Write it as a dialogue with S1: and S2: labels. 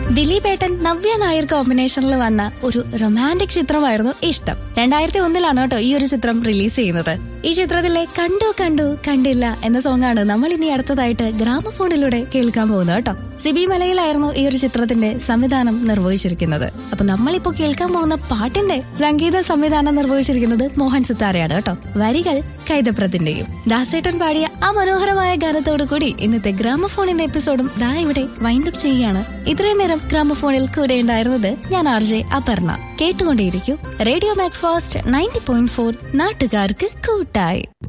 S1: ദിലീപേട്ടൻ നവ്യ നായർ കോമ്പിനേഷനിൽ വന്ന ഒരു റൊമാൻറ്റിക് ചിത്രമായിരുന്നു ഇഷ്ടം രണ്ടായിരത്തി ഒന്നിലാണ് കേട്ടോ ഈ ഒരു ചിത്രം റിലീസ് ചെയ്യുന്നത് ഈ ചിത്രത്തിലെ കണ്ടു കണ്ടു കണ്ടില്ല എന്ന സോങ്ങാണ് നമ്മൾ ഇനി അടുത്തതായിട്ട് ഗ്രാമഫോണിലൂടെ കേൾക്കാൻ പോകുന്നത് കേട്ടോ സിബി മലയിലായിരുന്നു ഈ ഒരു ചിത്രത്തിന്റെ സംവിധാനം നിർവഹിച്ചിരിക്കുന്നത് അപ്പൊ നമ്മളിപ്പോ കേൾക്കാൻ പോകുന്ന പാട്ടിന്റെ സംഗീത സംവിധാനം നിർവഹിച്ചിരിക്കുന്നത് മോഹൻ സിത്താരയാണ് കേട്ടോ വരികൾ കൈതപ്രത്തിന്റെയും ദാസേട്ടൻ പാടിയ ആ മനോഹരമായ ഗാനത്തോടു കൂടി ഇന്നത്തെ ഗ്രാമഫോണിന്റെ എപ്പിസോഡും ദാ ഇവിടെ വൈൻഡപ്പ് ചെയ്യുകയാണ് ഇത്രയും നേരം ഗ്രാമഫോണിൽ കൂടെ ഉണ്ടായിരുന്നത് ഞാൻ ആർ ജെ അപർണ കേട്ടുകൊണ്ടേയിരിക്കൂ Radio Mac Fast ninety point four നാട്ടുകാർക്ക് കൂട്ടായി